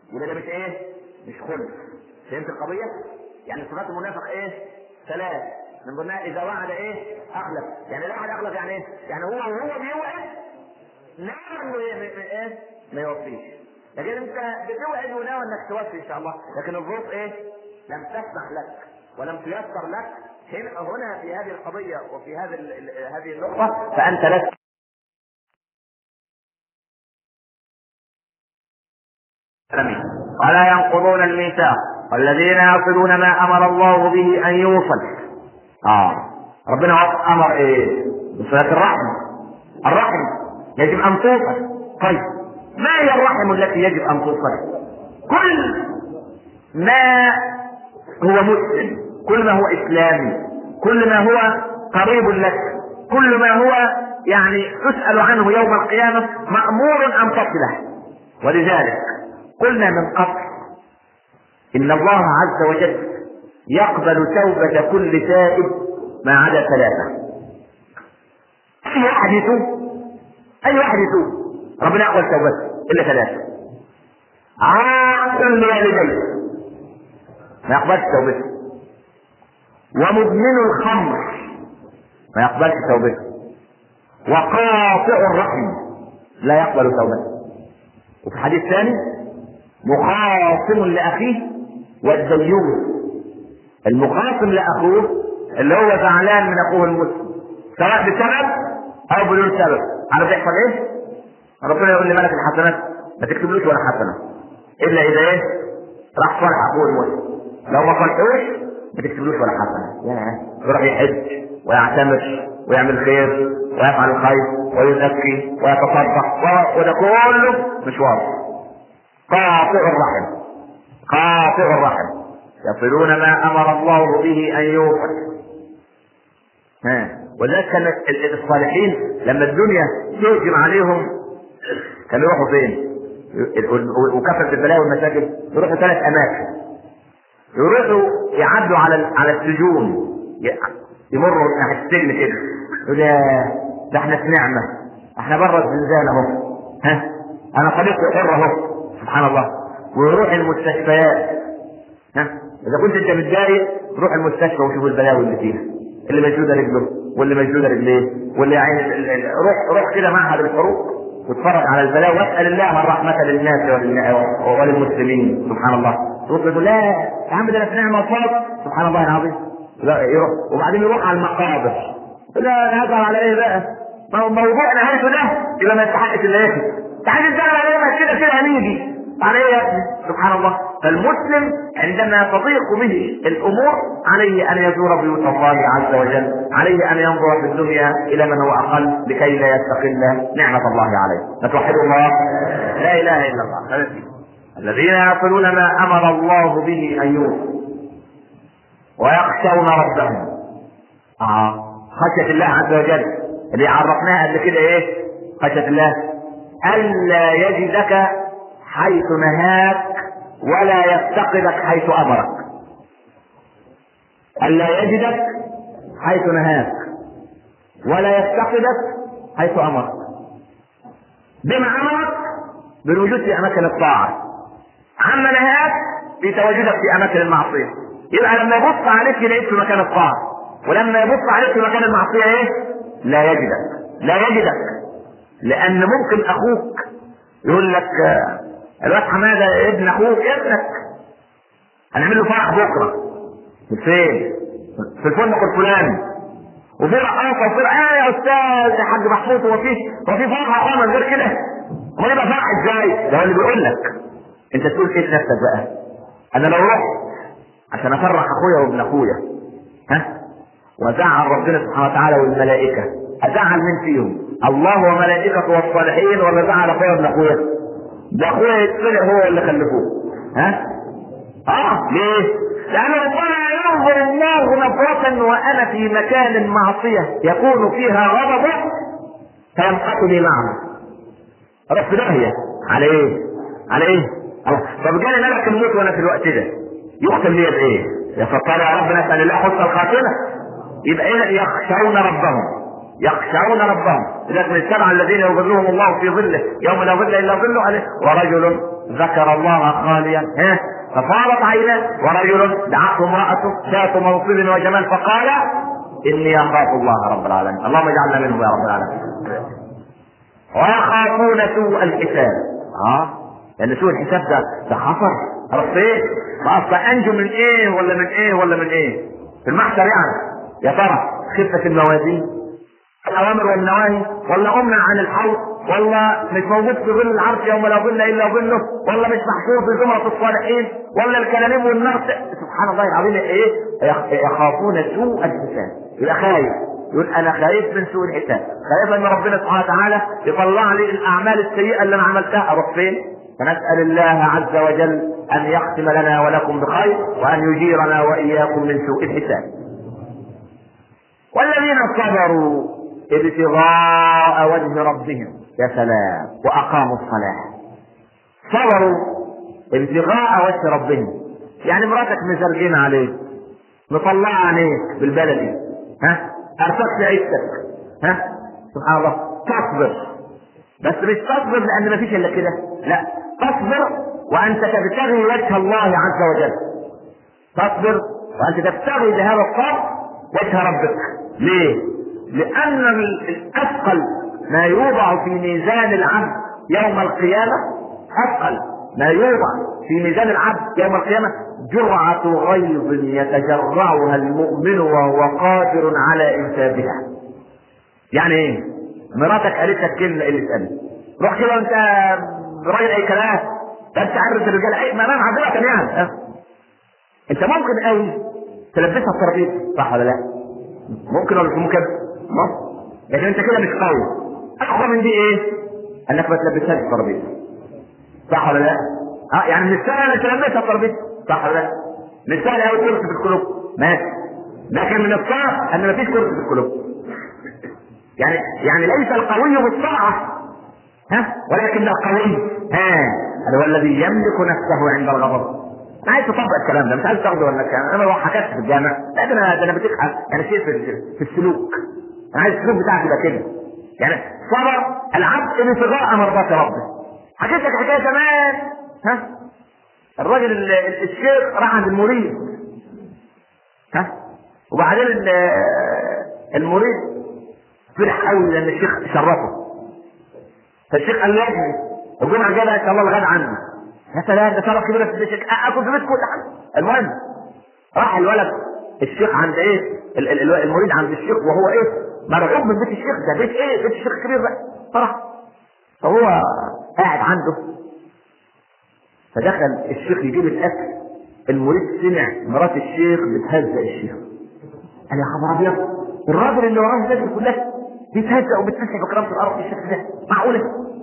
يبقى ده مش ايه؟ مش خلف فهمت القضيه؟ يعني صفات المنافق ايه؟ ثلاث من ضمنها اذا وعد ايه؟ اخلف يعني لا واحد اخلف يعني ايه؟ يعني هو وهو بيوعد نعم انه ايه؟ ايه؟ ما يوفيش لكن انت بتوعد وناوي انك توفي ان شاء الله لكن الظروف ايه؟ لم تسمح لك ولم تيسر لك هنا هنا في هذه القضيه وفي هذه هذه النقطه فانت لست ولا ينقضون الميثاق والذين يصلون ما امر الله به ان يوصل اه ربنا امر ايه بصلاه الرحم الرحم يجب ان توصل طيب ما هي الرحم التي يجب ان توصل كل ما هو مسلم كل ما هو اسلامي كل ما هو قريب لك كل ما هو يعني تسأل عنه يوم القيامة مأمور أن تصله ولذلك قلنا من قبل إن الله عز وجل يقبل توبة كل تائب ما عدا ثلاثة أي واحد يتوب أي واحد يتوب ربنا يقبل توبته إلا ثلاثة عاقل لوالديه ما يقبلش توبته ومدمن الخمر ما يقبلش توبته وقاطع الرحم لا يقبل توبته وفي حديث ثاني مخاصم لاخيه والديوث المخاصم لاخوه اللي هو زعلان من اخوه المسلم سواء بسبب او بدون سبب عارف يحصل ايه؟ ربنا يقول لملك الحسنات ما تكتبلوش ولا حسنه الا اذا ايه؟ راح صالح اخوه المسلم لو ما صالحوش ما تكتبلوش ولا حسنه يروح يحج ويعتمر ويعمل خير ويفعل الخير ويزكي ويتصدق وده كله مش واضح قاطع الرحم قاطع الرحم يصلون ما امر الله به ان يوصل ها ولذلك كان الصالحين لما الدنيا تهجم عليهم كانوا يروحوا فين؟ وكثرة البلاوي والمساجد يروحوا ثلاث اماكن يروحوا يعدوا على على السجون يمروا ناحيه السجن كده يقول يا ده احنا في نعمه احنا بره الزنزانه اهو ها انا خليقه حر اهو سبحان الله ويروح المستشفيات ها اذا كنت انت متضايق روح المستشفى وشوف البلاوي اللي فيها اللي مشدوده رجله واللي مشدوده رجليه واللي يعني روح روح كده معهد الحروق واتفرج على البلاوي واسال الله الرحمه للناس وللمسلمين سبحان الله تروح تقول لا يا عم ده انا في نعمه وفاض سبحان الله العظيم لا يروح وبعدين يروح على المقابر لا انا هزعل على ايه بقى؟ موضوع نهايته ده يبقى ما يستحقش الا ياخد تعالى تزعل على ايه كده كده هنيجي على ايه يا ابني؟ سبحان الله فالمسلم عندما تضيق به الامور عليه ان يزور بيوت الله عز وجل عليه ان ينظر في الدنيا الى من هو اقل لكي لا يستقل نعمه الله عليه نتوحد الله لا اله الا الله الذين يصلون ما امر الله به ان يوصل ويخشون ربهم اه خشيه الله عز وجل اللي عرفناها قبل كده ايه خشيه الله الا يجدك حيث نهاك ولا يفتقدك حيث امرك الا يجدك حيث نهاك ولا يفتقدك حيث امرك بما امرك بالوجود في اماكن الطاعه عما نهاك بتواجدك في اماكن المعصيه يبقى لما يبص عليك يلاقيك في مكان الطاعه ولما يبص عليك في مكان المعصيه ايه لا يجدك لا يجدك لان ممكن اخوك يقول لك الواد حماده ابن اخوك ابنك هنعمل له فرح بكره فين؟ في الفندق الفلاني وفي رقاصه وفي اه يا استاذ يا حاج محمود هو في هو في فرح اخوه من غير كده؟ امال يبقى فرح ازاي؟ ده هو اللي بيقول لك انت تقول ايه لنفسك بقى؟ انا لو رحت عشان افرح اخويا وابن اخويا ها؟ وازعل ربنا سبحانه وتعالى والملائكه ازعل مين فيهم؟ الله وملائكته والصالحين ولا زعل اخويا وابن اخويا؟ ده اخويا يتطلع هو اللي خلفوه ها؟ اه ليه؟ لأن ربنا ينظر الله نظرة وأنا في مكان معصية يكون فيها غضبه فيمقتني معه. رحت داهية على إيه؟ على إيه؟ الله. طب جالي ملك الموت وأنا في الوقت ده يختم لي بإيه؟ يا ستار يا رب نسأل الله حسن الخاتمة يبقى هنا يخشون ربهم يخشون ربهم لذلك من السبعة الذين يظلهم الله في ظله يوم لا ظل إلا ظله عليه ورجل ذكر الله خاليا ها ففاضت عيناه ورجل دعته امرأته ذات منصب وجمال فقال إني أخاف الله رب العالمين اللهم اجعلنا منهم يا رب العالمين ويخافون سوء الحساب اه لأن سوء الحساب ده ده خطر عرفت ايه؟ فأصل أنجو من ايه ولا من ايه ولا من ايه؟ في المحشر يعني يا ترى خفة الموازين الأوامر والنواهي ولا أمنع عن الحوض ولا مش موجود في ظل العرش يوم لا ظل الا ظله ولا مش محشور في زمرة الصالحين ولا الكلاليب والنار سبحان الله العظيم ايه يخافون سوء الحساب يبقى خايف يقول انا خايف من سوء الحساب خايف ان ربنا سبحانه وتعالى يطلع لي الاعمال السيئه اللي انا عملتها اروح فين فنسال الله عز وجل ان يختم لنا ولكم بخير وان يجيرنا واياكم من سوء الحساب والذين صبروا ابتغاء وجه ربهم يا سلام واقاموا الصلاه صبروا ابتغاء وجه ربهم يعني مراتك مزرجين عليك مطلعه عينيك بالبلدي ها ارسلت عيشتك ها سبحان الله تصبر بس مش تصبر لان مفيش الا كده لا تصبر وانت تبتغي وجه الله عز وجل تصبر وانت تبتغي بهذا الصبر وجه ربك ليه لان الاثقل ما يوضع في ميزان العبد يوم القيامه اثقل ما يوضع في ميزان العبد يوم القيامه جرعة غيظ يتجرعها المؤمن وهو قادر على انفاذها. يعني ايه؟ مراتك قالت لك كلمة اللي تسألني. روح كده وانت راجل اي كلام. ده انت عارف الرجال اي ما انا عذرة يعني. أه. انت ممكن قوي تلبسها الترابيزه صح ولا لا؟ ممكن ولا مش ممكن؟ ممكن. لكن انت كده مش قوي. اقوى من دي ايه؟ انك ما تلبسهاش الترابيزه. صح ولا لا؟ اه يعني من السهل انك تلبسها الترابيزه. صح ولا لا؟ مش سهل قوي كرسي في القلوب ماشي لكن من الصعب ان مفيش كرسي في القلوب يعني يعني ليس القوي بالسرعه ها ولكن القوي ها هذا هو الذي يملك نفسه عند الغضب انا عايز تطبق الكلام ده مش عايز تاخده ولا كلام انا لو حكيت في الجامع لا ده انا ده انا بديك يعني شيء في, في السلوك انا عايز السلوك بتاعك يبقى كده يعني صبر العبد ابتغاء مرضات ربه حكيت لك حكايه زمان ها الراجل الشيخ راح عند المريد ها وبعدين المريد فرح قوي لان الشيخ شرفه فالشيخ قال له يا ابني الجمعه الجايه ان شاء الله الغدا عندي يا سلام ده شرف كبير في الشيخ اكل في بيت كل حاجه المهم راح الولد الشيخ عند ايه المريد عند الشيخ وهو ايه مرعوب من بيت الشيخ ده بيت ايه بيت الشيخ كبير بقى فرح فهو قاعد عنده فدخل الشيخ يجيب الاكل المريد سمع مرات الشيخ بتهزأ الشيخ قال يا خبر ابيض الراجل اللي وراه الناس دي كلها بيتهزأ وبتمسح بكرامة الارض بالشكل ده معقولة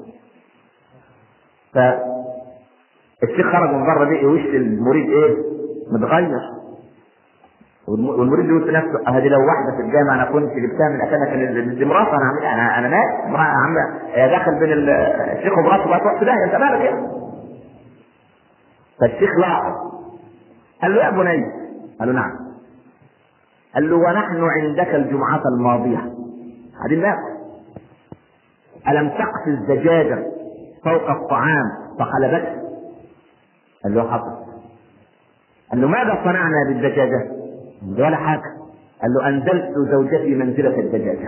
فالشيخ خرج من بره دي وش المريد ايه متغير والمريد يقول في نفسه هذه لو واحده في الجامعه انا كنت جبتها من اكلها كان دي مراته انا عامل انا انا مات عامله داخل بين الشيخ ومراته بقى تروح في داهيه انت مالك ايه؟ فالشيخ لاحظ قال له يا بني قال له نعم قال له ونحن عندك الجمعة الماضية هذه ناكل ألم تقف الزجاجة فوق الطعام فقلبته قال له حصل قال له ماذا صنعنا بالدجاجة قال له ولا حاجة قال له أنزلت زوجتي منزلة الدجاجة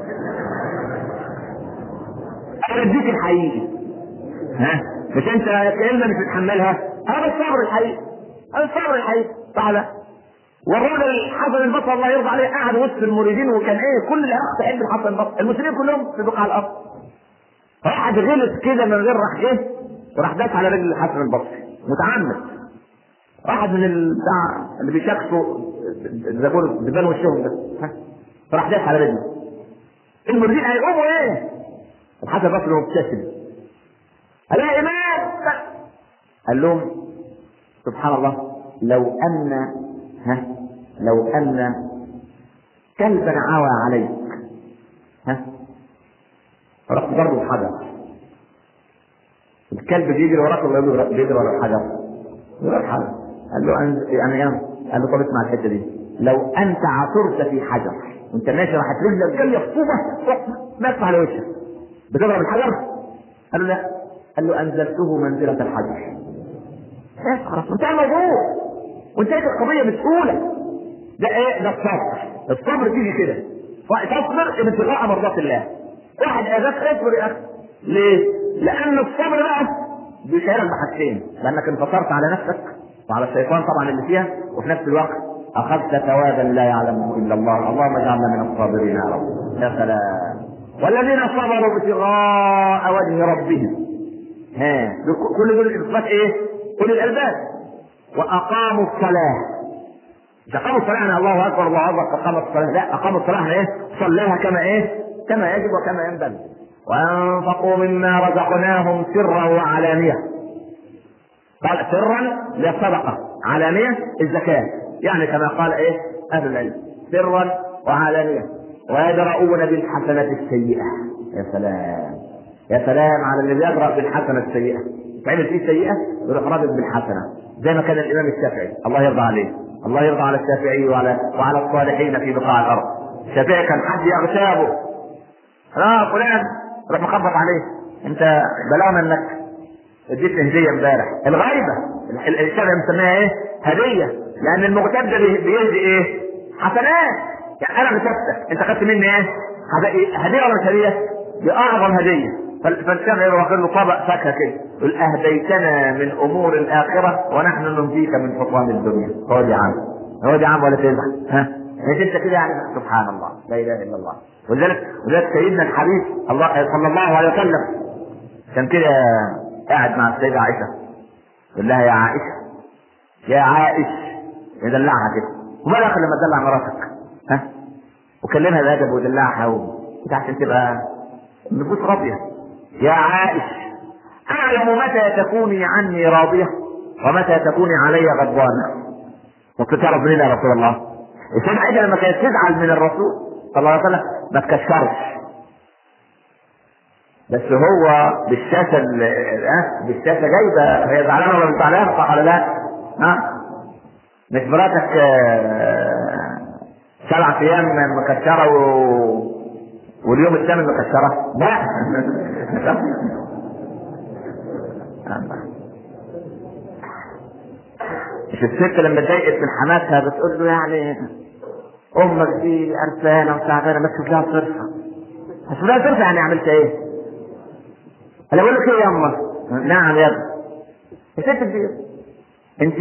أنا اديك الحقيقي ها مش انت كلمة مش بتحملها هذا الصبر الحقيقي هذا الصبر الحقيقي صح لا والراجل حسن البصري الله يرضى عليه قعد وسط المريدين وكان ايه كل العراق تحب الحسن البصري المسلمين كلهم في بقاع الارض واحد غلط كده من غير راح جه وراح داس على رجل الحسن البصري متعمد واحد من بتاع اللي بيشكسوا الزبون بيبان وشهم ده فراح داس على رجله المريدين هيقوموا ايه الحسن البصري مبتسم قال يا امام قال لهم سبحان الله لو ان ها لو ان كلبا عوى عليك ها رحت ضربه بحجر الكلب بيجري وراك ولا بيجري ورا الحجر ورا الحجر قال له أن... يعني قال له طب اسمع الحته دي لو انت عثرت في حجر وانت ماشي راحت رجلك جايه في طوبه ما على وشك بتضرب الحجر قال له لا قال له انزلته منزله الحجر بس خلاص انتهى الموضوع وانتهت القضيه بسهوله ده ايه ده الصبر الصبر تيجي كده تصبر ابتغاء مرضات الله واحد اذاك اصبر يا اخي ليه؟ لان الصبر بقى بيشعرك بحاجتين لانك انتصرت على نفسك وعلى الشيطان طبعا اللي فيها وفي نفس الوقت اخذت ثوابا لا يعلمه الا الله اللهم اجعلنا من الصابرين يا رب يا سلام والذين صبروا ابتغاء وجه ربهم ها كل دول اثبات ايه؟ كل الالباب واقاموا الصلاه مش اقاموا الصلاه يعني الله اكبر الله اكبر اقاموا الصلاه لا اقاموا الصلاه يعني ايه؟ صلاها كما ايه؟ كما يجب وكما ينبغي وانفقوا مما رزقناهم سرا وعلانيه قال سرا للصدقه علانيه الزكاه يعني كما قال ايه اهل العلم سرا وعلانيه ويدرؤون بالحسنه السيئه يا سلام يا سلام على اللي بيدرأ بالحسنه السيئه تعمل فيه سيئه يروح رادد بالحسنه زي ما كان الامام الشافعي الله يرضى عليه الله يرضى على الشافعي وعلى وعلى الصالحين في بقاع الارض الشافعي كان حد يغتابه اه فلان روح مخبط عليه انت بلغنا انك اديتني هديه امبارح الغيبه الشافعي مسميها ايه؟ هديه لان المغتاب ده بيهدي ايه؟ حسنات يعني انا غتبتك انت خدت مني ايه؟ هديه ولا مش هديه؟ دي اعظم هديه فالشافعي يروح واخد له طبق فاكهه كده يقول اهديتنا من امور الاخره ونحن ننجيك من حطام الدنيا هو دي عام هو دي عام ولا تزعل ها مش انت كده يعني سبحان الله لا اله الا الله ولذلك ولذلك سيدنا الحبيب الله صلى الله عليه وسلم كان كده قاعد مع السيده عائشه يقول لها يا عائشه يا عائش يدلعها كده وما دخل لما تدلع مراتك ها وكلمها بادب ودلعها عشان تبقى النفوس راضيه يا عائش اعلم متى تكوني عني راضيه ومتى تكوني علي غضبانه كنت تعرف منين يا رسول الله السيدة عائشة لما كانت تزعل من الرسول صلى الله عليه وسلم ما تكشرش بس هو بالشاشة ها بالشاشة جايبة هي زعلانة ولا مش زعلانة صح ولا لا؟ ها؟ مش مراتك سبع أيام مكشرة و... واليوم الثامن مكشرة؟ لا مش الست لما اتضايقت من حماتها بتقول له يعني امك دي قرفانه وتعبانه ما تشوف لها صرفه تشوف لها صرفه يعني عملت ايه؟ انا بقول لك ايه يا امه؟ نعم يا ابني يا ست كبير انت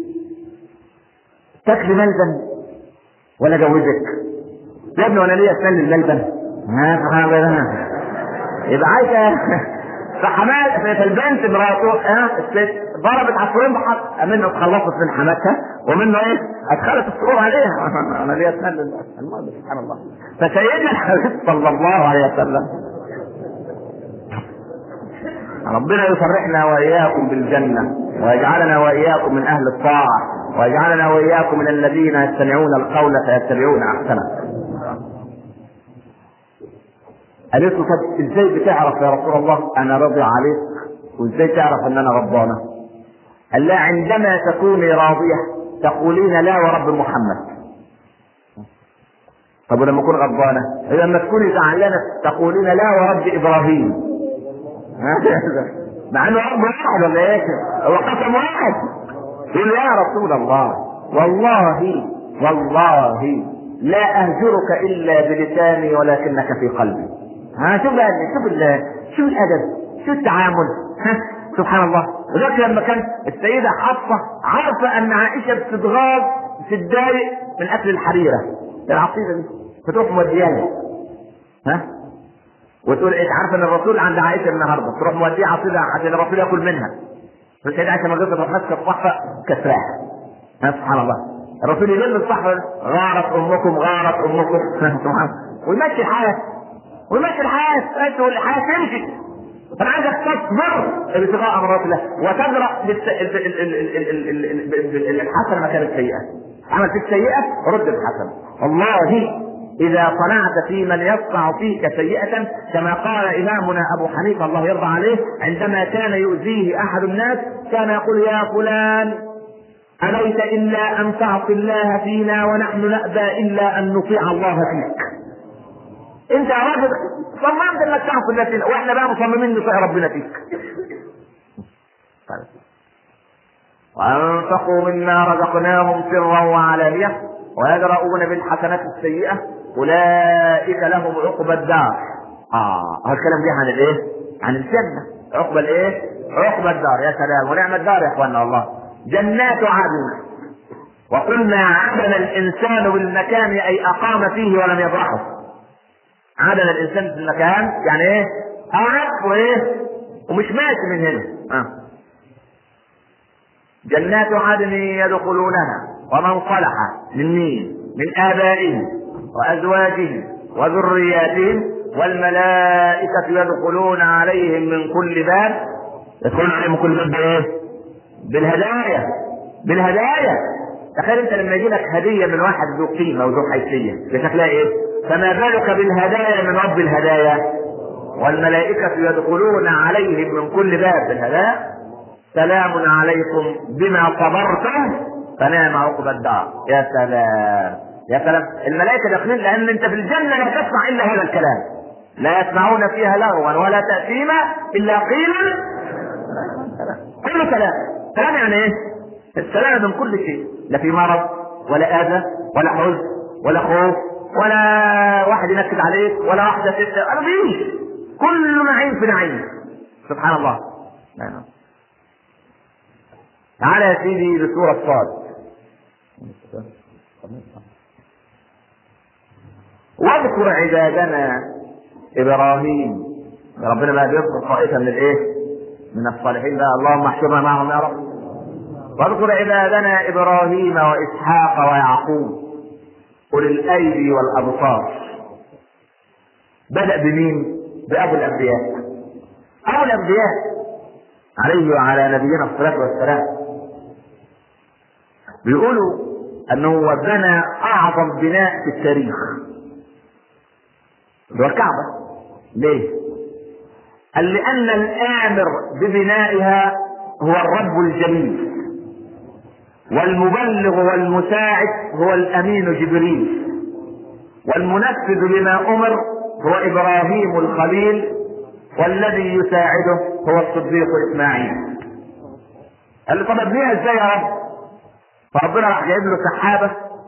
تاكلي ملبن ولا جوزك؟ يا ابني وانا ليا اسنان الملبن؟ ما سبحان يبقى عايزه فحماد فالبنت مراته ها الست ضربت عصفورين بحق منه اتخلصت من حماتها ومنه ايه؟ ادخلت السرور عليها انا ليا اسنان المهم سبحان الله فسيدنا الحبيب صلى الله عليه وسلم ربنا يفرحنا واياكم بالجنه ويجعلنا واياكم من اهل الطاعه ويجعلنا واياكم من الذين يستمعون القول فيتبعون احسنه قالت له طب ازاي بتعرف يا رسول الله انا راضي عليك وازاي تعرف ان انا غضبانه قال لها عندما تكوني راضيه تقولين لا ورب محمد طب ولما اكون غضبانه لما تكوني زعلانه تقولين لا ورب ابراهيم مع انه رب واحد ولا ايه هو قسم واحد يقول يا رسول الله والله والله لا اهجرك الا بلساني ولكنك في قلبي ها شوف بقى شوف شوف الادب شوف التعامل ها سبحان الله وذلك لما كان السيده حفصه عارفه ان عائشه بتتغاظ بتتضايق من اكل الحريره العقيده دي فتروح مودياها ها وتقول ايه عارفه ان الرسول عند عائشه النهارده تروح موديه عصيده عشان الرسول ياكل منها فالسيده عائشه ما تروح ماسكه الصحفه كسراها ها سبحان الله الرسول يلم الصحفه غارت امكم غارت امكم سبحان ويمشي الحياه ويمشي الحياه انت والحياه تمشي فانا عايزك تصبر ابتغاء امرات الله وتجرا الحسنه مكان السيئه عملت السيئه رد الحسنه والله إذا صنعت في من يصنع فيك سيئة كما قال إمامنا أبو حنيفة الله يرضى عليه عندما كان يؤذيه أحد الناس كان يقول يا فلان أليس إلا أن تعصي الله فينا ونحن نأبى إلا أن نطيع الله فيك أنت يا راجل صممت إنك تعصي الله فينا وإحنا بقى مصممين نطيع ربنا فيك وأنفقوا مما رزقناهم سرا وعلانية ويدرؤون بالحسنات السيئة أولئك لهم عقبى الدار آه هذا الكلام جه عن الإيه؟ عن الجنة عقبى الإيه؟ عقبى الدار يا سلام ونعم الدار يا إخواننا والله جنات عدن وقلنا عدل الإنسان بالمكان أي أقام فيه ولم يبرحه عدل الإنسان في المكان يعني إيه؟ قعد وإيه؟ ومش ماشي من هنا آه. جنات عدن يدخلونها ومن صلح من مين؟ من آبائهم وأزواجهم وذرياتهم والملائكة يدخلون عليهم من كل باب يدخلون عليهم من كل باب بإيه؟ بالهدايا بالهدايا تخيل انت لما يجي لك هديه من واحد ذو قيمه وذو حيثيه بشكلها ايه؟ فما بالك بالهدايا من رب الهدايا والملائكة يدخلون عليهم من كل باب بالهدايا سلام عليكم بما صبرتم فنعم عقب الدار يا سلام يا سلام الملائكة داخلين لأن أنت في الجنة لا تسمع إلا هذا الكلام لا يسمعون فيها لغوا ولا تأثيما إلا قيلا كل كلام كلام يعني إيه؟ السلام من كل شيء لا في مرض ولا اذى ولا حزن ولا خوف ولا واحد ينكد عليك ولا واحده تبدا انا مفيش كل نعيم في نعيم سبحان الله نعم تعالى يا سيدي لسورة صاد واذكر عبادنا ابراهيم ربنا بقى بيذكر طائفه من الايه؟ من الصالحين بقى اللهم احشرنا معهم يا رب واذكر عبادنا ابراهيم واسحاق ويعقوب اولي الايدي والابصار بدا بمين بابو الانبياء ابو الانبياء عليه وعلى نبينا الصلاه والسلام بيقولوا انه بنى اعظم بناء في التاريخ هو الكعبه ليه قال لان الامر ببنائها هو الرب الجليل والمبلغ والمساعد هو الامين جبريل والمنفذ لما امر هو ابراهيم الخليل والذي يساعده هو الصديق اسماعيل قال له طب ابنيها ازاي يا رب فربنا راح جايب له سحابه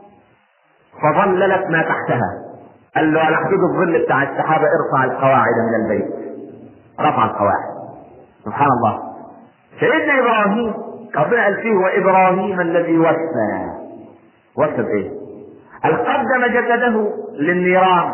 فظللت ما تحتها قال له على حدود الظل بتاع السحابه ارفع القواعد من البيت رفع القواعد سبحان الله سيدنا ابراهيم ربنا قال فيه وابراهيم الذي وفى وفى بايه؟ قال قدم جسده للنيران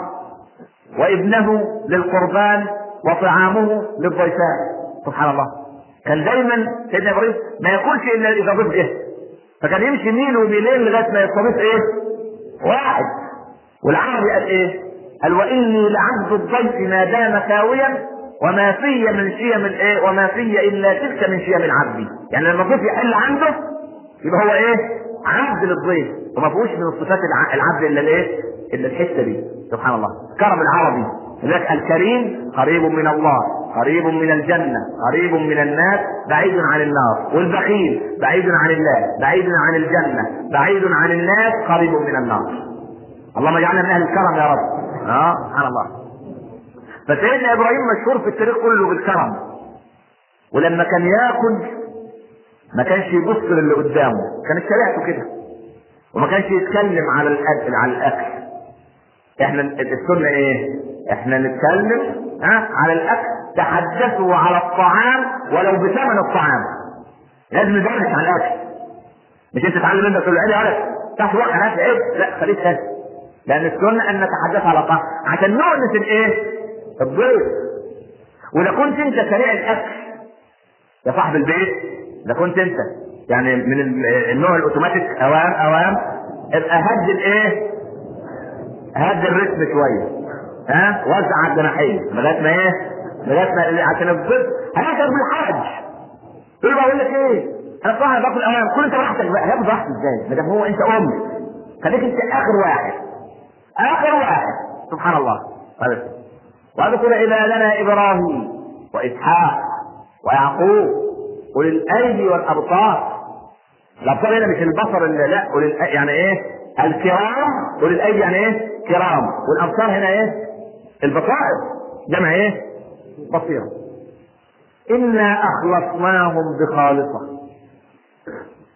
وابنه للقربان وطعامه للضيفان سبحان الله كان دايما سيدنا ابراهيم ما ياكلش الا اذا ضيف جه فكان يمشي ميل وميلين لغايه ما يستضيف ايه؟ واحد والعربي قال ايه؟ قال واني لعبد الضيف ما دام كاويا وما في من شيم الايه وما في الا تلك من شيم العبد يعني لما الضيف يحل عنده يبقى هو ايه عبد للضيف وما فيهوش من صفات العبد الا الايه الا الحته دي سبحان الله كرم العربي لذلك الكريم قريب من الله قريب من الجنة قريب من الناس بعيد عن النار والبخيل بعيد عن الله بعيد عن الجنة بعيد عن الناس قريب من النار اللهم اجعلنا من اهل الكرم يا رب اه سبحان الله فسيدنا ابراهيم مشهور في التاريخ كله بالكرم ولما كان ياكل ما كانش يبص للي قدامه كانت شريعته كده وما كانش يتكلم على الاكل على الاكل احنا السنه ايه احنا نتكلم ها على الاكل تحدثوا على الطعام ولو بثمن الطعام لازم ندرس على الاكل مش انت تتعلم منك تقول لي عليك تحت واحد هات عيب لا خليك سهل لان السنه ان نتحدث على الطعام عشان نؤنس الايه الضيف واذا كنت انت سريع الاكل يا صاحب البيت اذا كنت انت يعني من النوع الاوتوماتيك اوام اوام ابقى هد الايه هد الرتم شويه ها وزع على الجناحين لغايه ما ايه لغايه ما عشان الضيف هياخد بالحرج يقول بقول لك ايه انا بصراحه باكل اوام كل انت براحتك بقى هياخد راحته ازاي ما دام هو انت ام خليك انت اخر واحد اخر واحد سبحان الله طيب واذكر عبادنا ابراهيم واسحاق ويعقوب اولي الايدي والابصار الابصار هنا مش البصر اللي لا اولي يعني ايه الكرام اولي الايدي يعني ايه كرام والابصار هنا ايه البصائر جمع ايه بصيره انا اخلصناهم بخالصه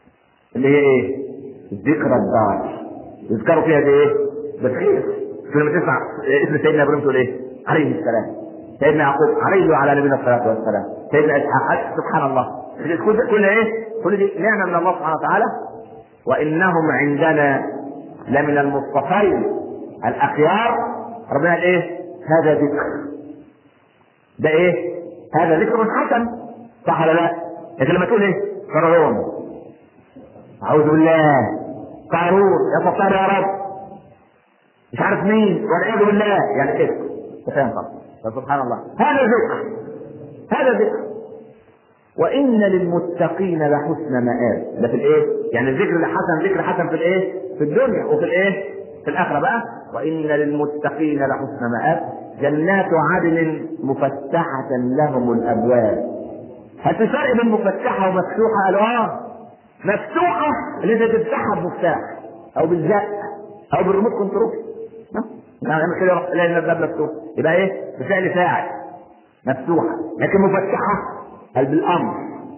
اللي هي ايه؟ ذكرى الدار يذكروا فيها بايه؟ بالخير لما تسمع اسم سيدنا ابراهيم تقول ايه؟ عليه السلام سيدنا يعقوب عليه وعلى نبينا الصلاه والسلام سيدنا اسحاق سبحان الله كل كل ايه؟ كل دي نعمه من الله سبحانه وتعالى وانهم عندنا لمن المصطفين الاخيار ربنا قال ايه؟ هذا ذكر ده ايه؟ هذا ذكر حسن صح ولا لا؟ لكن لما تقول ايه؟ فرعون اعوذ بالله قارون يا ستار يا رب مش عارف مين والعياذ بالله يعني كده فاهم فسبحان الله هذا ذكر هذا ذكر وان للمتقين لحسن مآب ده في الايه؟ يعني الذكر الحسن ذكر حسن في الايه؟ في الدنيا وفي الايه؟ في الاخره بقى وان للمتقين لحسن مآب جنات عدن مفتحة لهم الابواب هل في فرق بين مفتحة ومفتوحة؟ قالوا اه مفتوحة اللي انت تفتحها بمفتاح او بالزق او بالريموت كنترول يعني اعمل كده يروح تلاقي الباب مفتوح يبقى ايه؟ بفعل فاعل مفتوحة لكن مفتحة قال بالامر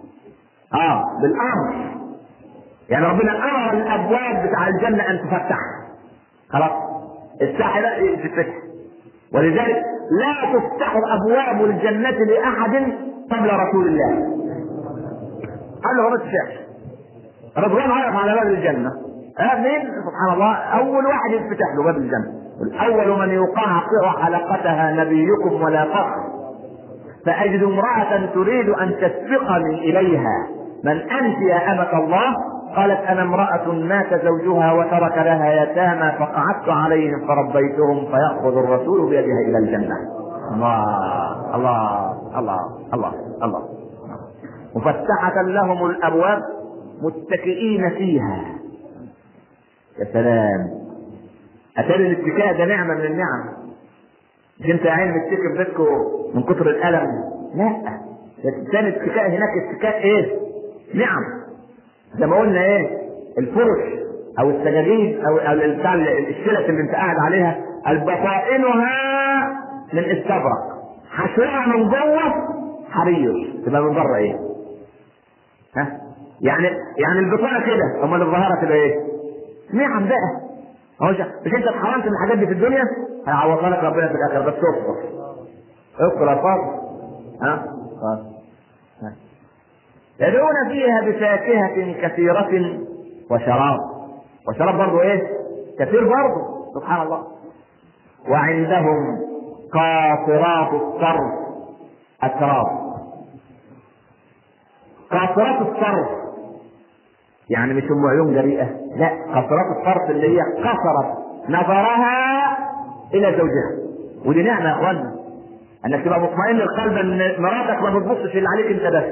اه بالامر يعني ربنا امر الابواب بتاع الجنة ان تفتح خلاص الساحة لا تتفتح ولذلك لا تفتح ابواب الجنة لاحد قبل رسول الله قال له ما تفتحش رضوان واقف على باب الجنة آه مين سبحان الله أول واحد يفتح له باب الجنة الأول من يقعقع حلقتها نبيكم ولا فخر فأجد امرأة تريد أن تسبقني إليها من أنت يا أمة الله قالت أنا امرأة مات زوجها وترك لها يتامى فقعدت عليهم فربيتهم فيأخذ الرسول بيدها إلى الجنة الله الله الله الله الله مفتحة لهم الأبواب متكئين فيها يا سلام اتاري الاتكاء ده نعمه من النعم مش انت يا عين متكئ في بيتكم من كتر الالم لا كان الاتكاء هناك اتكاء ايه نعم زي ما قلنا ايه الفرش او السجاجيد او بتاع الشلت اللي انت قاعد عليها بطائنها من استبرق حشوها من جوه حرير تبقى من بره ايه ها يعني يعني البطانه كده امال الظاهره تبقى ايه؟ نعم بقى هو مش انت اتحرمت من الحاجات دي في الدنيا هيعوضها لك ربنا في الاخر بس اصبر اصبر يا فاضل ها ها يدعون فيها بفاكهة كثيرة وشراب وشراب برضه ايه؟ كثير برضه سبحان الله وعندهم قاصرات الطرف أتراب قاصرات الطرف يعني مش ام عيون جريئه لا قصرات الطرف اللي هي قصرت نظرها الى زوجها ودي نعمه يا اخوانا انك تبقى مطمئن القلب ان مراتك ما بتبصش اللي عليك انت بس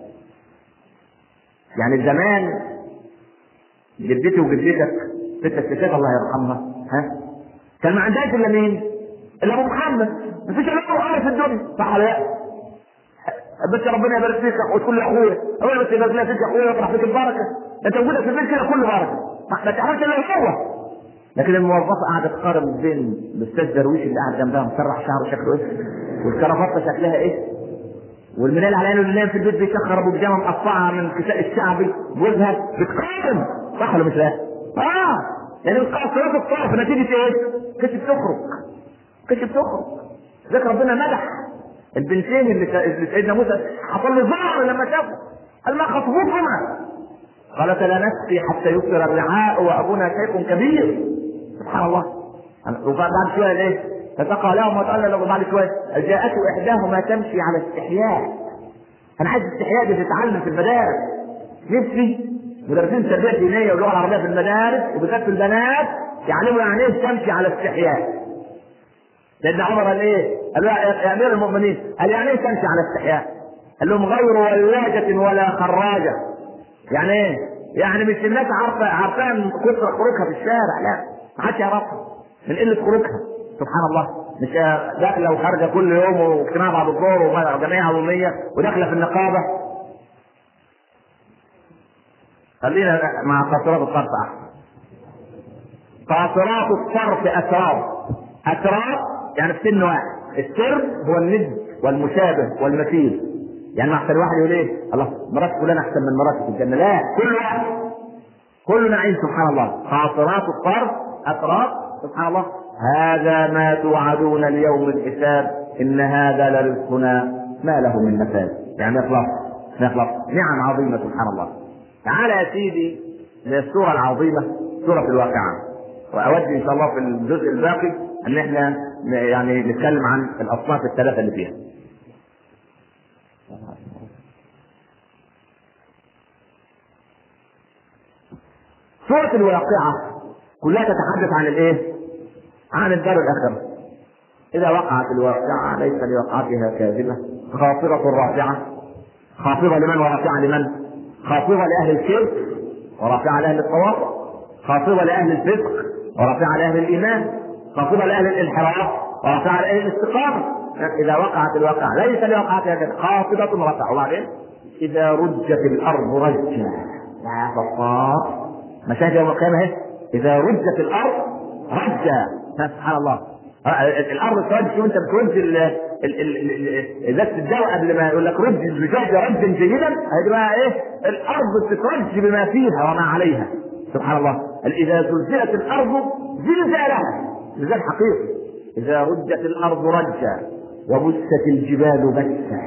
يعني زمان جدتي وجدتك ست الستات الله يرحمها ها كان ما عندهاش الا مين؟ الا ابو محمد مفيش الا ابو محمد في الدنيا صح ولا لا؟ بس ربنا يبارك فيك وتقول لاخويا اقول بس يبارك فيك يا اخويا ويطرح فيك البركه انت وجودك في البيت كده كله بركه ما تعرفش الا هو لكن الموظفه قاعده تقارن بين الاستاذ درويش اللي قاعد جنبها مسرح شعره شكله ايه والكرافته شكلها ايه والمنال على عينه اللي نايم في البيت بيشخر ابو بيجامه مقطعه من الكساء الشعبي جوزها بتقارن صح ولا مش لا؟ اه يعني القاصرات الطرف نتيجه ايه؟ كشف تخرج كشف تخرج ذكر ربنا مدح البنتين اللي اللي سيدنا موسى حصل له ظهر لما شافه قال ما خطبكما قالت لا نسقي حتى يصدر الرعاء وابونا شيخ كبير سبحان الله وبعد شويه ليه؟ فتقى لهم وتقال له بعد شويه جاءته احداهما تمشي على استحياء انا عايز الاستحياء دي تتعلم في المدارس نفسي مدرسين التربيه الدينيه واللغه العربيه في المدارس وبالذات في البنات يعلموا يعني ايه تمشي على استحياء سيدنا عمر قال ايه؟ قال له يا امير المؤمنين قال يعني ايه تمشي على استحياء؟ قال لهم غير ولاجة ولا خراجة يعني ايه؟ يعني مش الناس عارفه عارفاها من كثر خروجها في الشارع لا ما حدش يعرفها من قله خروجها سبحان الله مش داخله وخارجه كل يوم واجتماع بعد الظهر وجمعيه عموميه وداخله في النقابه خلينا مع قاصرات الطرف احسن قاصرات الطرف اتراب اتراب يعني في سن واحد السر هو الند والمشابه والمثيل يعني ما احسن واحد يقول ايه الله مرات فلان احسن من مراتي في الجنه لا كل واحد كل نعيم سبحان الله قاصرات الطرف أطراف سبحان الله هذا ما توعدون اليوم الحساب إن هذا لرزقنا ما له من نفاذ يعني يخلص يخلص نعم عظيمة سبحان الله تعال يا سيدي للسورة العظيمة سورة الواقعة وأود إن شاء الله في الجزء الباقي أن احنا يعني نتكلم عن الأصناف الثلاثة اللي فيها سورة الواقعة كلها تتحدث عن الايه؟ عن الدار الآخرة. إذا وقعت الواقعة ليس لوقعتها كاذبة خافضة رافعة خافضة لمن ورافعة لمن؟ خافضة لأهل الشرك ورافعة لأهل الطواف خافضة لأهل الفسق ورافعة لأهل الإيمان خافضة لأهل الانحراف ورافعة لأهل الاستقامة إذا وقعت الواقعة ليس لوقعتها كاذبة خافضة رافعة وبعدين إذا رجت الأرض رجا لا تطاق مشاهد يوم القيامة اهي إذا رجت الأرض رجا سبحان الله الأرض ترج وأنت بترج ذات الدواء قبل ما يقول لك رج الزجاج رجا جيدا هذه بقى إيه الأرض بتترج بما فيها وما عليها سبحان الله إذا زلزلت الأرض زلزالها زلزال حقيقي إذا رجت الأرض رجا وبست الجبال بسا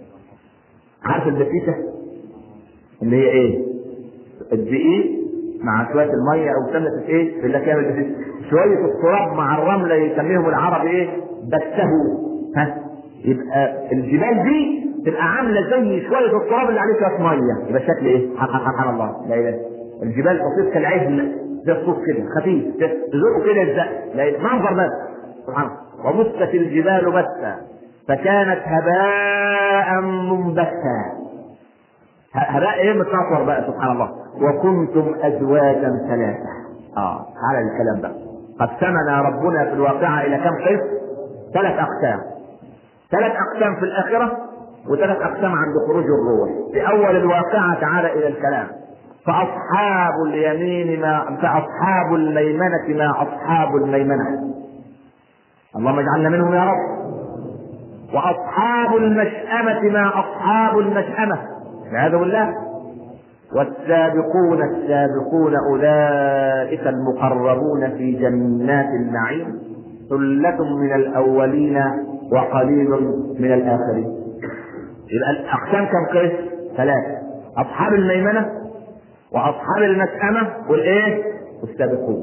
عارف البسيسة اللي هي إيه؟ الدقيق مع شويه الميه او سنه ايه يقول لك يعمل شويه التراب مع الرمله يسميهم العرب ايه بته ها يبقى الجبال دي تبقى عامله زي شويه التراب اللي عليه شويه ميه يبقى شكل ايه سبحان الله لا اله الجبال بسيط كالعجل زي الصوت كده خفيف تزقه كده يلزق لا منظر بس سبحان الله وبست الجبال بسا فكانت هباء منبثا هباء ايه متنطر بقى سبحان الله وكنتم ازواجا ثلاثه اه على الكلام بقى قسمنا ربنا في الواقعه الى كم قسم ثلاث اقسام ثلاث اقسام في الاخره وثلاث اقسام عند خروج الروح في اول الواقعه تعالى الى الكلام فاصحاب اليمين ما فاصحاب الميمنه ما اصحاب الميمنه اللهم اجعلنا منهم يا رب واصحاب المشأمه ما اصحاب المشأمه والعياذ بالله والسابقون السابقون اولئك المقربون في جنات النعيم ثلة من الاولين وقليل من الاخرين يبقى الاقسام كم قسم؟ ثلاثة اصحاب الميمنة واصحاب المسأمة والايه؟ والسابقون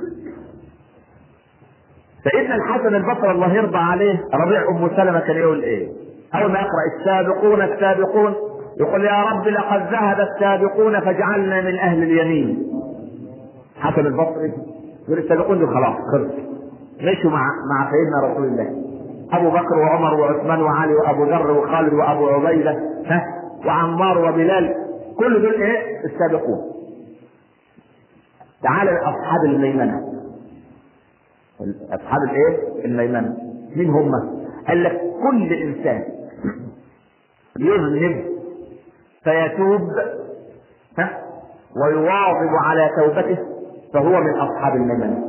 سيدنا الحسن البصري الله يرضى عليه ربيع ام سلمة كان يقول ايه؟ اول ما يقرا السابقون السابقون يقول يا رب لقد ذهب السابقون فاجعلنا من اهل اليمين حسن البصري يقول السابقون دول خلاص خلص مشوا مع مع سيدنا رسول الله ابو بكر وعمر وعثمان وعلي وابو ذر وخالد وابو عبيده ها وعمار وبلال كل دول ايه السابقون تعال اصحاب الميمنه اصحاب الايه الميمنه مين هم قال لك كل انسان يذنب فيتوب ها ويواظب على توبته فهو من اصحاب الميمنه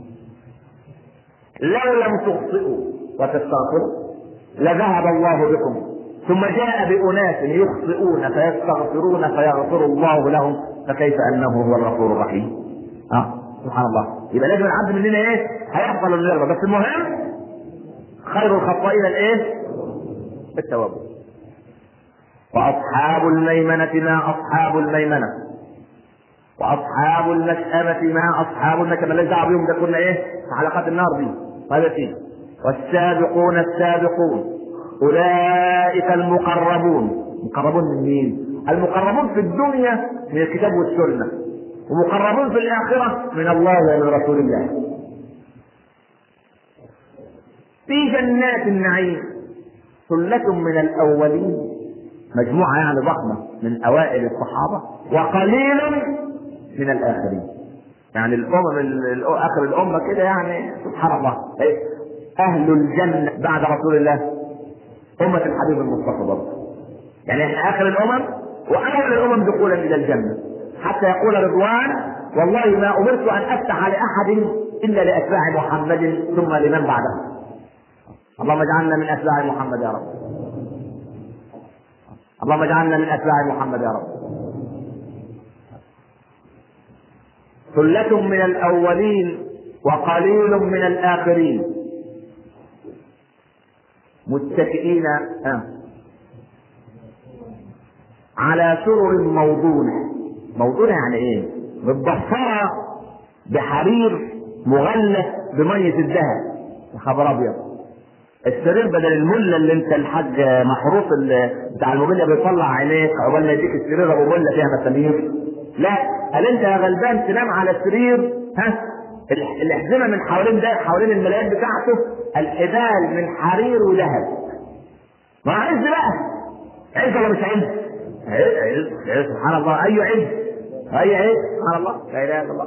لو لم تخطئوا وتستغفروا لذهب الله بكم ثم جاء بأناس يخطئون فيستغفرون فيغفر الله لهم فكيف أنه هو الغفور الرحيم اه سبحان الله يبقى لازم العبد مننا ايه هيحصل اللي يرضى بس المهم خير الخطائين الايه التواب واصحاب الميمنه ما اصحاب الميمنه واصحاب المشأمة ما اصحاب المشأمة مالناش دعوه بيهم ده كنا ايه في حلقات النار دي هذا فيه والسابقون السابقون اولئك المقربون مقربون من مين المقربون في الدنيا من الكتاب والسنه ومقربون في الاخره من الله ومن رسول الله في جنات النعيم ثلة من الأولين مجموعة يعني ضخمة من أوائل الصحابة وقليل من الآخرين يعني الأمم آخر الأمة كده يعني سبحان الله أهل الجنة بعد رسول الله أمة الحبيب المصطفى برضه يعني احنا آخر الأمم وأول الأمم دخولا إلى الجنة حتى يقول رضوان والله ما أمرت أن أفتح لأحد إلا لأتباع محمد ثم لمن بعده اللهم اجعلنا من اتباع محمد يا رب اللهم اجعلنا من اتباع محمد يا رب ثلة من الأولين وقليل من الآخرين متكئين آه. على سرر موضونة موضونة يعني ايه متبصرة بحرير مغلف بمية الذهب يا خبر ابيض السرير بدل المله اللي انت الحاج محروس ال- بتاع الموبيليا بيطلع عينيك عقبال ما يديك السرير ابو مله فيها مسامير لا قال انت يا غلبان تنام على سرير ها ال- الاحزمه من حوالين ده حوالين الملايات بتاعته الحبال من حرير وذهب ما عز بقى عز ولا مش عز؟ عز عز عز سبحان الله اي عز اي عز سبحان الله لا اله الا الله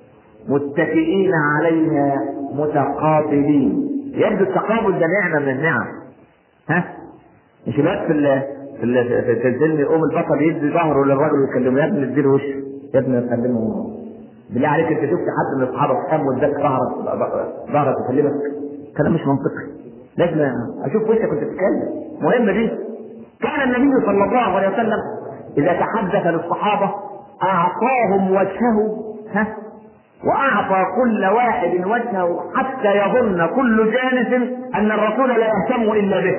متكئين عليها متقابلين يبدو التقابل ده نعمه من النعم ها مش بس في ال في ال في الفيلم يقوم البطل يدي ظهره للراجل ويكلمه يا ابني اديله وش يا ابني كلمه بالله عليك انت شفت حد من اصحابك قام واداك ظهرك ظهرك يكلمك كلام مش منطقي لازم اشوف وشك كنت بتتكلم مهمه دي كان النبي صلى الله عليه وسلم اذا تحدث للصحابه اعطاهم وجهه ها واعطى كل واحد وجهه حتى يظن كل جالس ان الرسول لا يهتم الا به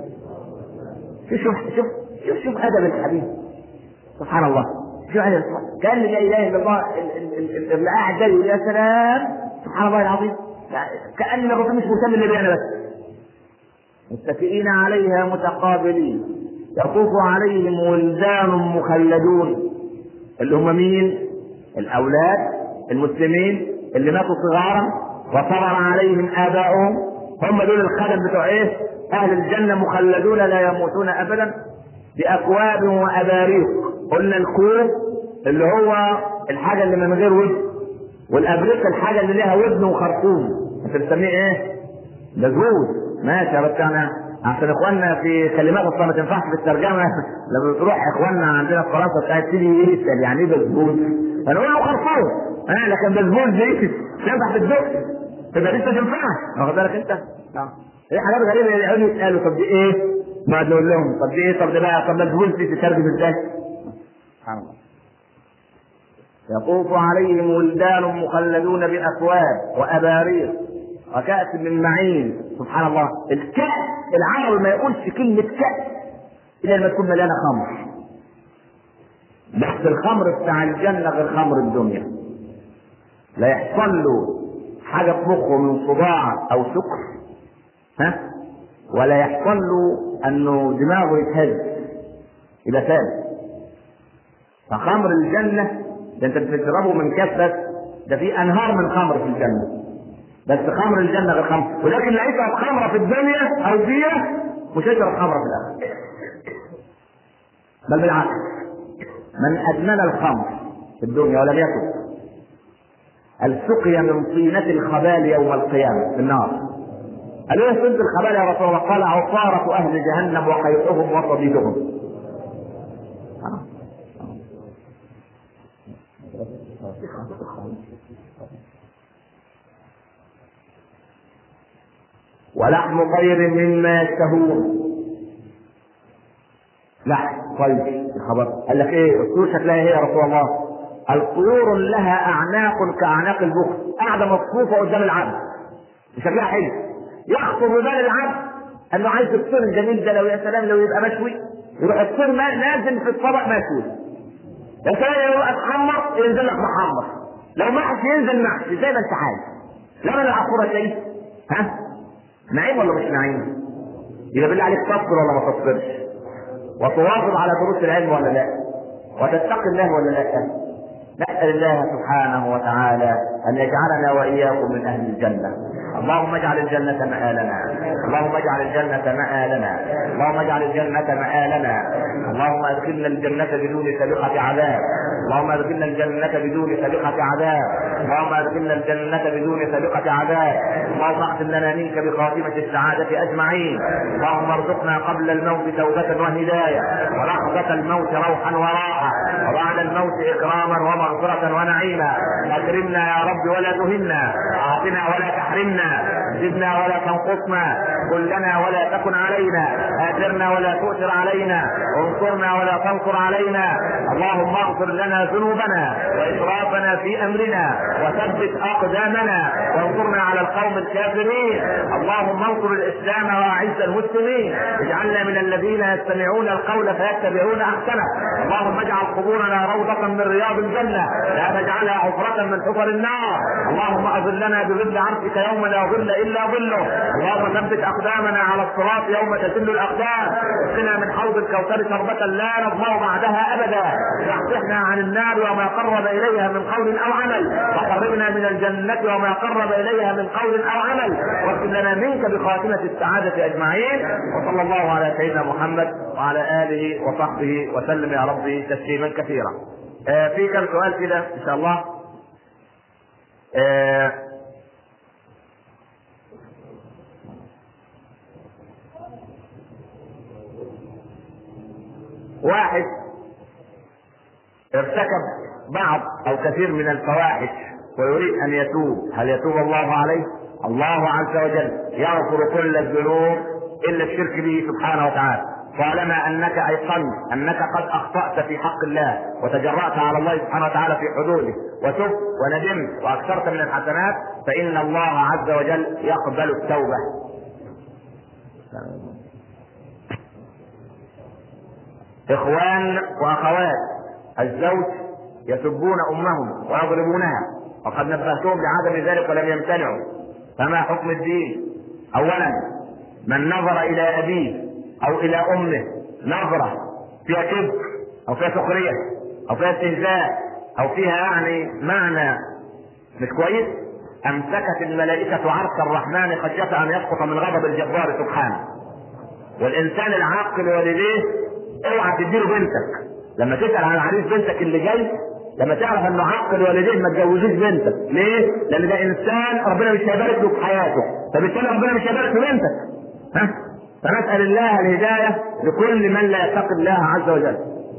شوف شوف شوف شوف ادب الحديث سبحان الله شوف ادب الحديث. كان لا اله الا الله ال- ال- ال- ال- اللي قاعد ده يقول يا سلام سبحان الله العظيم يعني كان الرسول مش مهتم الا بينا بس متكئين عليها متقابلين يطوف عليهم ولدان مخلدون اللي هم مين؟ الاولاد المسلمين اللي ماتوا صغارا وصبر عليهم اباؤهم هم دول الخدم بتوع ايه؟ اهل الجنه مخلدون لا يموتون ابدا باكواب واباريق قلنا الكوب اللي هو الحاجه اللي من غير ودن والابريق الحاجه اللي لها ودن وخرطوم انت بتسميه ايه؟ مزود ماشي يا بس انا عشان اخواننا في كلمات اصلا ما تنفعش في الترجمه لما بتروح اخواننا عندنا في فرنسا بتاعت تيجي يسال يعني ايه بزبون فنقول له خرطوم اه لكن بزبون دي تنفع في الدق تبقى لسه تنفعش واخد بالك انت؟ اه ايه حاجات غريبه يقعدوا يسالوا طب دي ايه؟ نقعد نقول لهم طب دي ايه طب ده بقى طب مزبون دي تترجم ازاي؟ سبحان الله يطوف عليهم ولدان مخلدون بأكواب وأباريق وكأس من معين سبحان الله الكأس العربي ما يقولش كلمة كأس إلا لما تكون مليانة خمر بس الخمر بتاع الجنة غير خمر الدنيا لا يحصل له حاجة في مخه من صداع أو سكر ها ولا يحصل له أنه دماغه يتهز يبقى ثابت فخمر الجنة ده انت بتشربه من كاس بس ده في انهار من خمر في الجنة بس خمر الجنة غير خمر ولكن اللي هيشرب خمرة في الدنيا او بيرة مش هيشرب خمرة في الاخرة بل بالعكس من ادمن الخمر في الدنيا ولم يكن السقي من طينة الخبال يوم القيامة في النار قالوا له سد الخبال يا رسول الله قال عصارة اهل جهنم وخيطهم وصديدهم ولحم طير مما يشتهون لحم طير خبر قال لك ايه الطيور شكلها ايه يا رسول الله الطيور لها اعناق كاعناق البخت قاعده مصفوفه قدام العبد شكلها حلو يخطر ببال العبد انه عايز الطير الجميل ده لو يا سلام لو يبقى مشوي يروح الطير ما- نازل في الطبق مشوي يا سلام لو اتحمر ينزل لك محمر لو محشي ينزل محشي زي ما انت عايز لمن العصفوره شيء ها نعيم ولا مش نعيم يبقى بالله عليك تصبر ولا ما تصبرش وتواظب على دروس العلم ولا لا وتتقي الله ولا لا نسأل الله سبحانه وتعالى أن يجعلنا وإياكم من أهل الجنة اللهم اجعل الجنة مآلنا اللهم اجعل الجنة مآلنا اللهم اجعل الجنة مآلنا اللهم ادخلنا الجنة بدون سابقة عذاب اللهم ادخلنا الجنة بدون سابقة عذاب اللهم ادخلنا الجنة بدون سابقة عذاب اللهم اختم لنا منك بخاتمة السعادة أجمعين اللهم ارزقنا قبل الموت توبة وهداية ولحظة الموت روحا وراحة وبعد الموت إكراما ومغفرة ونعيما أكرمنا يا رب ولا تهنا أعطنا ولا تحرمنا تحرمنا زدنا ولا تنقصنا كلنا ولا تكن علينا آثرنا ولا تؤثر علينا انصرنا ولا تنصر علينا اللهم اغفر لنا ذنوبنا وإسرافنا في أمرنا وثبت أقدامنا وانصرنا على القوم الكافرين اللهم انصر الإسلام وأعز المسلمين اجعلنا من الذين يستمعون القول فيتبعون أحسنه اللهم اجعل قبورنا روضة من رياض الجنة لا تجعلها حفرة من حفر النار اللهم أظلنا بظل عرشك يوم لا ظل إلا ظله اللهم ثبت أقدامنا على الصراط يوم تزل الأقدام اسقنا من حوض الكوثر شربة لا نظمأ بعدها أبدا واحفظنا عن النار وما قرب إليها من قول أو عمل وقربنا من الجنة وما قرب إليها من قول أو عمل واكتب لنا منك بخاتمة السعادة أجمعين وصلى الله على سيدنا محمد وعلى آله وصحبه وسلم يا ربي تسليما كثيرا آه في كم سؤال كده إن شاء الله آه واحد ارتكب بعض او كثير من الفواحش ويريد ان يتوب هل يتوب الله عليه الله عز وجل يغفر كل الذنوب الا الشرك به سبحانه وتعالى طالما انك ايقنت انك قد اخطات في حق الله وتجرات على الله سبحانه وتعالى في حدوده وتبت وندمت واكثرت من الحسنات فان الله عز وجل يقبل التوبه اخوان واخوات الزوج يسبون امهم ويضربونها وقد نبهتهم لعدم ذلك ولم يمتنعوا فما حكم الدين اولا من نظر الى ابيه او الى امه نظره فيها كبر او فيها سخريه او فيها استهزاء او فيها يعني معنى مش كويس امسكت الملائكه عرش الرحمن خشيه ان يسقط من غضب الجبار سبحانه والانسان العاقل والديه اوعى تديله بنتك لما تسال عن عريس بنتك اللي جاي لما تعرف انه عقل والديه ما تجوزوش بنتك ليه؟ لان ده انسان ربنا مش هيبارك له في حياته فبالتالي ربنا مش هيبارك في بنتك ها فنسال الله الهدايه لكل من لا يتقي الله عز وجل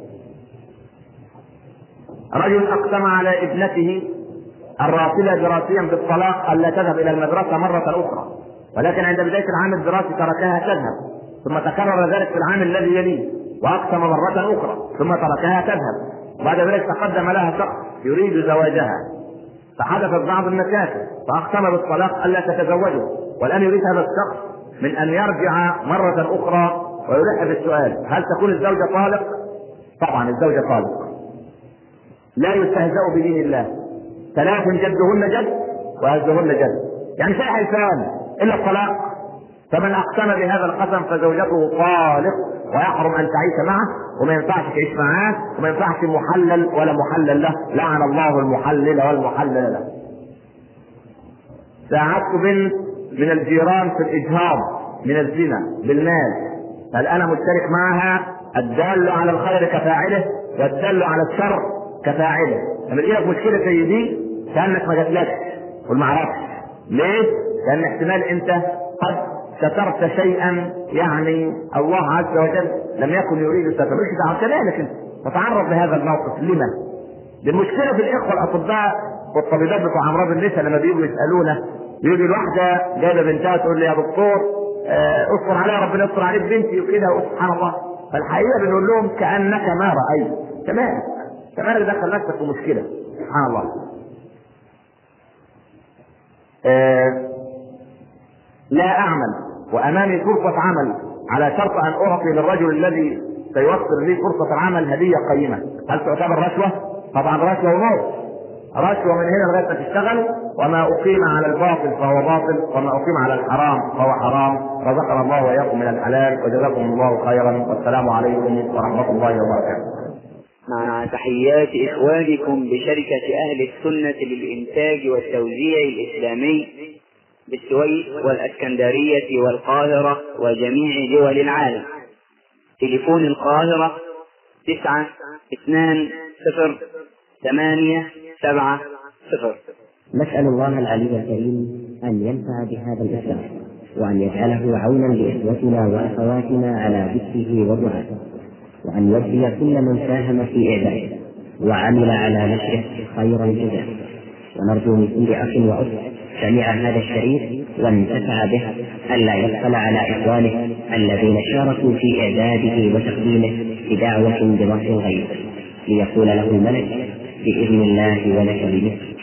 رجل اقسم على ابنته الراسله دراسيا بالطلاق الا تذهب الى المدرسه مره اخرى ولكن عند بدايه العام الدراسي تركها تذهب ثم تكرر ذلك في العام الذي يليه واقسم مرة اخرى ثم تركها تذهب بعد ذلك تقدم لها شخص يريد زواجها فحدثت بعض المكاسب فاقسم بالطلاق الا تتزوجه والان يريد هذا الشخص من ان يرجع مرة اخرى ويلح بالسؤال هل تكون الزوجة طالق؟ طبعا الزوجة طالق لا يستهزأ بدين الله ثلاث جدهن جد وهزهن جد يعني شيء حيثان الا الطلاق فمن اقسم بهذا القسم فزوجته طالق ويحرم ان تعيش معه وما ينفعش تعيش معاه وما ينفعش محلل ولا محلل له لعن الله المحلل والمحلل له ساعدت بنت من الجيران في الاجهاض من الزنا بالمال هل انا مشترك معها الدال على الخير كفاعله والدال على الشر كفاعله لما تجي لك مشكله زي دي كانك ما جاتلكش وما عرفتش ليه؟ لان احتمال انت قد سترت شيئا يعني الله عز وجل لم يكن يريد ستر مش دعوه كذلك انت تتعرض لهذا الموقف لما؟ المشكله في الاخوه الاطباء والطبيبات بتوع امراض النساء لما بيجوا يسالونا يجي الواحده جايبه بنتها تقول لي يا دكتور اصبر عليها ربنا يستر عليك بنتي وكده سبحان الله فالحقيقه بنقول لهم كانك ما رايت تمام تمام دخل نفسك في مشكله سبحان الله آه لا اعمل وامامي فرصه عمل على شرط ان اعطي للرجل الذي سيوفر لي فرصه العمل هديه قيمه هل تعتبر رشوه؟ طبعا رشوه ونص رشوه من هنا لغايه ما تشتغل وما اقيم على الباطل فهو باطل وما اقيم على الحرام فهو حرام رزقنا الله واياكم من الحلال وجزاكم الله خيرا والسلام عليكم ورحمه الله وبركاته مع تحيات إخوانكم بشركة أهل السنة للإنتاج والتوزيع الإسلامي بالسويس والاسكندرية والقاهرة وجميع دول العالم تليفون القاهرة تسعة اثنان صفر ثمانية سبعة صفر نسأل الله العلي الكريم أن ينفع بهذا الإسلام وأن يجعله عونا لإخوتنا وأخواتنا على ذكره ودعائه وأن يجزي كل من ساهم في إعداده وعمل على نشره خيرا جزاء ونرجو من كل أخ وأخت سمع هذا الشريط وانتفع به ألا يطلع على إخوانه الذين شاركوا في إعداده وتقديمه بدعوة بظهر الغيب ليقول له الملك بإذن الله ولك بمثل